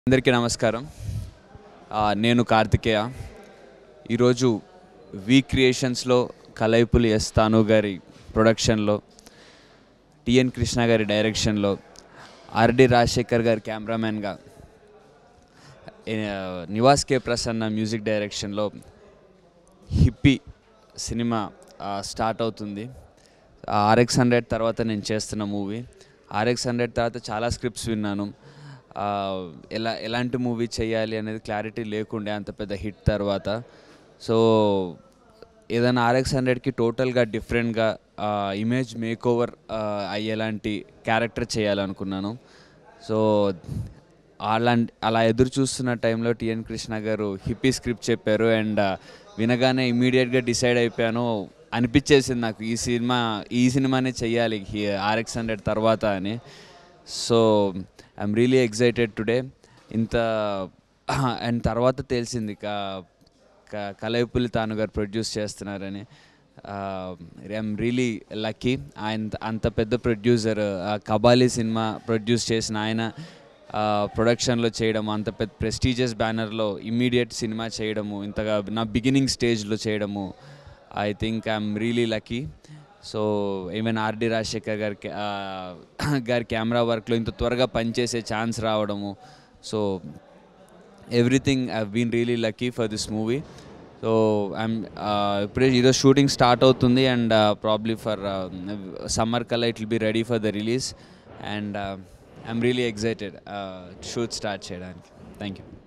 అందరికీ నమస్కారం ఆ, నేను కార్తికేయ ఈరోజు వి క్రియేషన్స్లో కలైపులి ఎస్ తాను గారి ప్రొడక్షన్లో టిఎన్ కృష్ణ గారి డైరెక్షన్లో ఆర్డి రాజశేఖర్ గారి కెమెరామ్యాన్గా ఏ, నివాస్ కే ప్రసన్న మ్యూజిక్ డైరెక్షన్లో హిప్పీ సినిమా ఆ, స్టార్ట్ అవుతుంది ఆర్ఎక్స్ హండ్రెడ్ తర్వాత నేను చేస్తున్న మూవీ ఆర్ఎక్స్ హండ్రెడ్ తర్వాత చాలా స్క్రిప్ట్స్ విన్నాను ఆ, ఎలా ఎలాంటి మూవీ చేయాలి అనేది క్లారిటీ లేకుండే అంత పెద్ద హిట్ తర్వాత సో ఏదైనా ఆర్ఎక్స్ హండ్రెడ్కి టోటల్గా డిఫరెంట్గా ఇమేజ్ మేక్ ఓవర్ అయ్యేలాంటి క్యారెక్టర్ చేయాలనుకున్నాను సో అలాంటి అలా ఎదురు చూస్తున్న టైంలో టిఎన్ కృష్ణ గారు హిప్పీ స్క్రిప్ట్ చెప్పారు అండ్ వినగానే ఇమీడియట్గా డిసైడ్ అయిపోయాను అనిపించేసింది నాకు ఈ సినిమా ఈ సినిమానే చెయ్యాలి ఆర్ఎక్స్ హండ్రెడ్ తర్వాత అని so I'm really excited today ఇంత అండ్ తర్వాత తెలిసింది క క- కలైపులి తాను గారు ప్రొడ్యూస్ చేస్తున్నారని ఐఎమ్ రియలీ లక్కీ ఆయన అంత పెద్ద ప్రొడ్యూసర్ కబాలీ సినిమా ప్రొడ్యూస్ చేసిన ఆయన ప్రొడక్షన్లో చేయడం అంత పెద్ద ప్రెస్టీజియస్ బ్యానర్లో ఇమ్మీడియట్ సినిమా చేయడము ఇంతగా నా బిగినింగ్ స్టేజ్లో చేయడము I think I'm really lucky so even RD Rajasekhar గారి కె- ఆ, గారి కెమెరా వర్క్లో ఇంత త్వరగా పనిచేసే ఛాన్స్ రావడము so everything I been really lucky for this movie so I'm ఇప్పుడే ఈరోజు షూటింగ్ స్టార్ట్ అవుతుంది అండ్ ప్రాబ్లీ ఫర్ సమ్మర్ కల్లా it will be ready for the release and I'm really excited shoot start చేయడానికి thank you